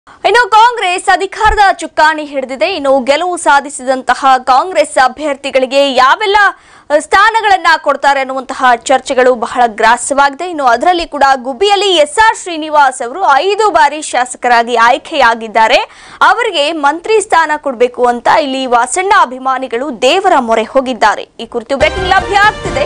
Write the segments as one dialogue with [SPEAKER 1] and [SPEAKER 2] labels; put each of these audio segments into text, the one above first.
[SPEAKER 1] ಇನ್ನು ಕಾಂಗ್ರೆಸ್ ಅಧಿಕಾರದ ಚುಕ್ಕಾಣಿ ಹಿಡಿದಿದೆ ಇನ್ನು ಗೆಲುವು ಸಾಧಿಸಿದಂತಹ ಕಾಂಗ್ರೆಸ್ ಅಭ್ಯರ್ಥಿಗಳಿಗೆ ಯಾವೆಲ್ಲ ಸ್ಥಾನಗಳನ್ನ ಕೊಡ್ತಾರೆ ಅನ್ನುವಂತಹ ಚರ್ಚೆಗಳು ಬಹಳ ಗ್ರಾಸವಾಗಿದೆ ಇನ್ನು ಅದರಲ್ಲಿ ಕೂಡ ಗುಬ್ಬಿಯಲ್ಲಿ ಎಸ್ ಆರ್ ಶ್ರೀನಿವಾಸ್ ಅವರು ಐದು ಬಾರಿ ಶಾಸಕರಾಗಿ ಆಯ್ಕೆಯಾಗಿದ್ದಾರೆ ಅವರಿಗೆ ಮಂತ್ರಿ ಸ್ಥಾನ ಕೊಡಬೇಕು ಅಂತ ಇಲ್ಲಿ ವಾಸಣ್ಣ ಅಭಿಮಾನಿಗಳು ದೇವರ ಮೊರೆ ಹೋಗಿದ್ದಾರೆ ಈ ಕುರಿತು ಬ್ರೇಕಿಂಗ್ ಲಭ್ಯ ಆಗ್ತಿದೆ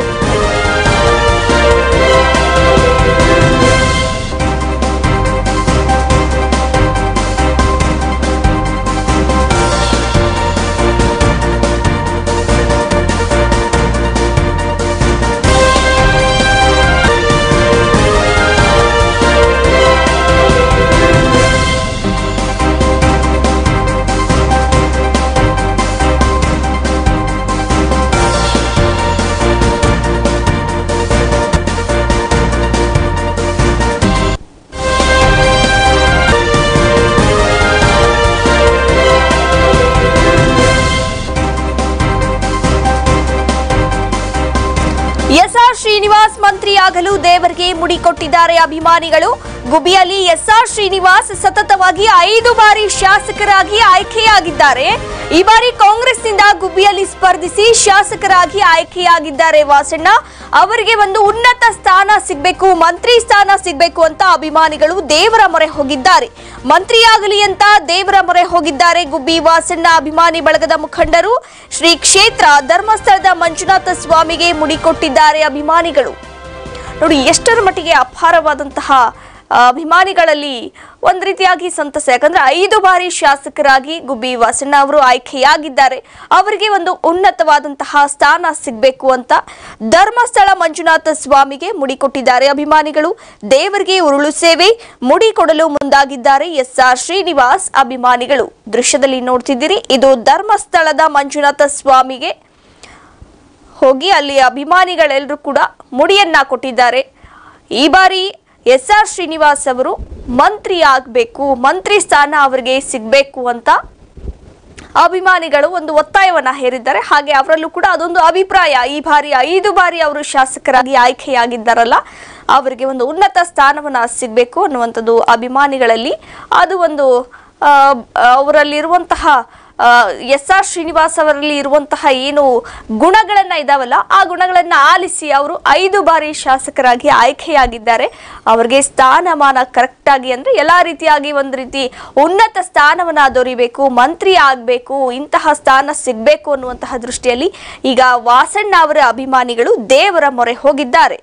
[SPEAKER 1] ಎಸ್ ಆರ್ ಶ್ರೀನಿವಾಸ್ ಮಂತ್ರಿಯಾಗಲು ದೇವರಿಗೆ ಮುಡಿ ಕೊಟ್ಟಿದ್ದಾರೆ ಅಭಿಮಾನಿಗಳು ಗುಬಿಯಲ್ಲಿ ಎಸ್ ಆರ್ ಶ್ರೀನಿವಾಸ್ ಸತತವಾಗಿ ಐದು ಬಾರಿ ಶಾಸಕರಾಗಿ ಆಯ್ಕೆಯಾಗಿದ್ದಾರೆ ಈ ಬಾರಿ ಕಾಂಗ್ರೆಸ್ನಿಂದ ಗುಬ್ಬಿಯಲ್ಲಿ ಸ್ಪರ್ಧಿಸಿ ಶಾಸಕರಾಗಿ ಆಯ್ಕೆಯಾಗಿದ್ದಾರೆ ವಾಸಣ್ಣ ಅವರಿಗೆ ಒಂದು ಉನ್ನತ ಸ್ಥಾನ ಸಿಗಬೇಕು ಮಂತ್ರಿ ಸ್ಥಾನ ಸಿಗಬೇಕು ಅಂತ ಅಭಿಮಾನಿಗಳು ದೇವರ ಮೊರೆ ಹೋಗಿದ್ದಾರೆ ಮಂತ್ರಿಯಾಗಲಿ ಅಂತ ದೇವರ ಮೊರೆ ಹೋಗಿದ್ದಾರೆ ಗುಬ್ಬಿ ವಾಸಣ್ಣ ಅಭಿಮಾನಿ ಬಳಗದ ಮುಖಂಡರು ಶ್ರೀ ಕ್ಷೇತ್ರ ಧರ್ಮಸ್ಥಳದ ಮಂಜುನಾಥ ಸ್ವಾಮಿಗೆ ಮುಡಿ ಕೊಟ್ಟಿದ್ದಾರೆ ಅಭಿಮಾನಿಗಳು ನೋಡಿ ಎಷ್ಟರ ಮಟ್ಟಿಗೆ ಅಪಾರವಾದಂತಹ ಆ, ಅಭಿಮಾನಿಗಳಲ್ಲಿ ಒಂದ್ ರೀತಿಯಾಗಿ ಸಂತಸ ಯಾಕಂದ್ರೆ ಐದು ಬಾರಿ ಶಾಸಕರಾಗಿ ಗುಬ್ಬಿ ವಾಸಣ್ಣ ಅವರು ಆಯ್ಕೆಯಾಗಿದ್ದಾರೆ ಅವರಿಗೆ ಒಂದು ಉನ್ನತವಾದಂತಹ ಸ್ಥಾನ ಸಿಗಬೇಕು ಅಂತ ಧರ್ಮಸ್ಥಳ ಮಂಜುನಾಥ ಸ್ವಾಮಿಗೆ ಮುಡಿ ಕೊಟ್ಟಿದ್ದಾರೆ ಅಭಿಮಾನಿಗಳು ದೇವರಿಗೆ ಉರುಳು ಸೇವೆ ಮುಡಿ ಕೊಡಲು ಮುಂದಾಗಿದ್ದಾರೆ ಎಸ್ ಆರ್ ಶ್ರೀನಿವಾಸ್ ಅಭಿಮಾನಿಗಳು ದೃಶ್ಯದಲ್ಲಿ ನೋಡ್ತಿದ್ದೀರಿ ಇದು ಧರ್ಮಸ್ಥಳದ ಮಂಜುನಾಥ ಸ್ವಾಮಿಗೆ ಹೋಗಿ ಅಲ್ಲಿ ಅಭಿಮಾನಿಗಳೆಲ್ಲರೂ ಕೂಡ ಮುಡಿಯನ್ನ ಕೊಟ್ಟಿದ್ದಾರೆ ಈ ಬಾರಿ ಎಸ್ ಆರ್ ಶ್ರೀನಿವಾಸ್ ಅವರು ಮಂತ್ರಿ ಆಗಬೇಕು ಮಂತ್ರಿ ಸ್ಥಾನ ಅವರಿಗೆ ಸಿಗಬೇಕು ಅಂತ ಅಭಿಮಾನಿಗಳು ಒಂದು ಒತ್ತಾಯವನ್ನ ಹೇರಿದ್ದಾರೆ ಹಾಗೆ ಅವರಲ್ಲೂ ಕೂಡ ಅದೊಂದು ಅಭಿಪ್ರಾಯ ಈ ಬಾರಿ ಐದು ಬಾರಿ ಅವರು ಶಾಸಕರಾಗಿ ಆಯ್ಕೆಯಾಗಿದ್ದಾರಲ್ಲ ಅವರಿಗೆ ಒಂದು ಉನ್ನತ ಸ್ಥಾನವನ್ನ ಸಿಗಬೇಕು ಅನ್ನುವಂಥದ್ದು ಅಭಿಮಾನಿಗಳಲ್ಲಿ ಅದು ಒಂದು ಆ, ಅವರಲ್ಲಿರುವಂತಹ ಎಸ್ ಆರ್ ಶ್ರೀನಿವಾಸ್ ಅವರಲ್ಲಿ ಇರುವಂತಹ ಏನು ಗುಣಗಳನ್ನ ಇದಾವಲ್ಲ ಆ ಗುಣಗಳನ್ನ ಆಲಿಸಿ ಅವರು ಐದು ಬಾರಿ ಶಾಸಕರಾಗಿ ಆಯ್ಕೆಯಾಗಿದ್ದಾರೆ ಅವರಿಗೆ ಸ್ಥಾನಮಾನ ಕರೆಕ್ಟ್ ಆಗಿ ಅಂದ್ರೆ ಎಲ್ಲಾ ರೀತಿಯಾಗಿ ಒಂದು ರೀತಿ ಉನ್ನತ ಸ್ಥಾನವನ್ನ ದೊರಿಬೇಕು ಮಂತ್ರಿ ಆಗ್ಬೇಕು ಇಂತಹ ಸ್ಥಾನ ಸಿಗ್ಬೇಕು ಅನ್ನುವಂತಹ ದೃಷ್ಟಿಯಲ್ಲಿ ಈಗ ವಾಸಣ್ಣ ಅವರ ಅಭಿಮಾನಿಗಳು ದೇವರ ಮೊರೆ ಹೋಗಿದ್ದಾರೆ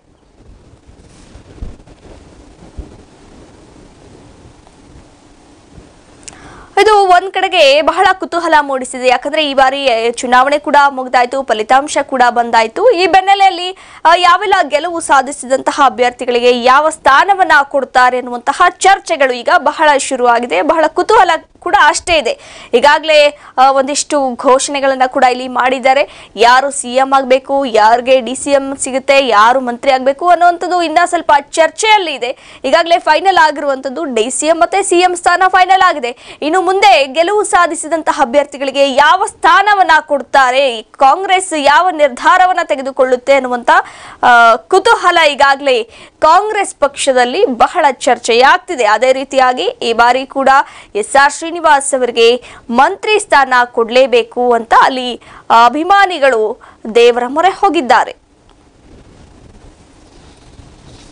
[SPEAKER 1] ಇದು ಒಂದ್ ಕಡೆಗೆ ಬಹಳ ಕುತೂಹಲ ಮೂಡಿಸಿದೆ ಯಾಕಂದ್ರೆ ಈ ಬಾರಿ ಆ, ಚುನಾವಣೆ ಕೂಡ ಮುಗ್ದಾಯ್ತು ಫಲಿತಾಂಶ ಕೂಡ ಬಂದಾಯ್ತು ಈ ಬೆನ್ನಲೆಯಲ್ಲಿ ಆ, ಯಾವೆಲ್ಲ ಗೆಲುವು ಸಾಧಿಸಿದಂತಹ ಅಭ್ಯರ್ಥಿಗಳಿಗೆ ಯಾವ ಸ್ಥಾನವನ್ನ ಕೊಡ್ತಾರೆ ಅನ್ನುವಂತಹ ಚರ್ಚೆಗಳು ಈಗ ಬಹಳ ಶುರುವಾಗಿದೆ ಬಹಳ ಕುತೂಹಲ ಕೂಡ ಅಷ್ಟೇ ಇದೆ ಈಗಾಗಲೇ ಒಂದಿಷ್ಟು ಘೋಷಣೆಗಳನ್ನ ಕೂಡ ಇಲ್ಲಿ ಮಾಡಿದ್ದಾರೆ ಯಾರು ಸಿ ಎಂ ಆಗಬೇಕು ಯಾರಿಗೆ ಡಿ ಸಿ ಎಂ ಸಿಗುತ್ತೆ ಯಾರು ಮಂತ್ರಿ ಆಗಬೇಕು ಅನ್ನುವಂಥದ್ದು ಇನ್ನ ಸ್ವಲ್ಪ ಚರ್ಚೆಯಲ್ಲಿ ಇದೆ ಈಗಾಗಲೇ ಫೈನಲ್ ಆಗಿರುವಂಥದ್ದು ಡಿ ಸಿ ಎಂ ಮತ್ತೆ ಸಿ ಎಂ ಸ್ಥಾನ ಫೈನಲ್ ಆಗಿದೆ ಇನ್ನು ಮುಂದೆ ಗೆಲುವು ಸಾಧಿಸಿದಂತಹ ಅಭ್ಯರ್ಥಿಗಳಿಗೆ ಯಾವ ಸ್ಥಾನವನ್ನ ಕೊಡ್ತಾರೆ ಕಾಂಗ್ರೆಸ್ ಯಾವ ನಿರ್ಧಾರವನ್ನ ತೆಗೆದುಕೊಳ್ಳುತ್ತೆ ಅನ್ನುವಂತ ಆ, ಕುತೂಹಲ ಈಗಾಗಲೇ ಕಾಂಗ್ರೆಸ್ ಪಕ್ಷದಲ್ಲಿ ಬಹಳ ಚರ್ಚೆಯಾಗ್ತಿದೆ ಅದೇ ರೀತಿಯಾಗಿ ಈ ಬಾರಿ ಕೂಡ ಎಸ್ ಆರ್ ಶ್ರೀನಿವಾಸ್ ಅವರಿಗೆ ಮಂತ್ರಿ ಸ್ಥಾನ ಕೊಡಲೇಬೇಕು ಅಂತ ಅಲ್ಲಿ ಆ, ಅಭಿಮಾನಿಗಳು ದೇವರ ಮೊರೆ ಹೋಗಿದ್ದಾರೆ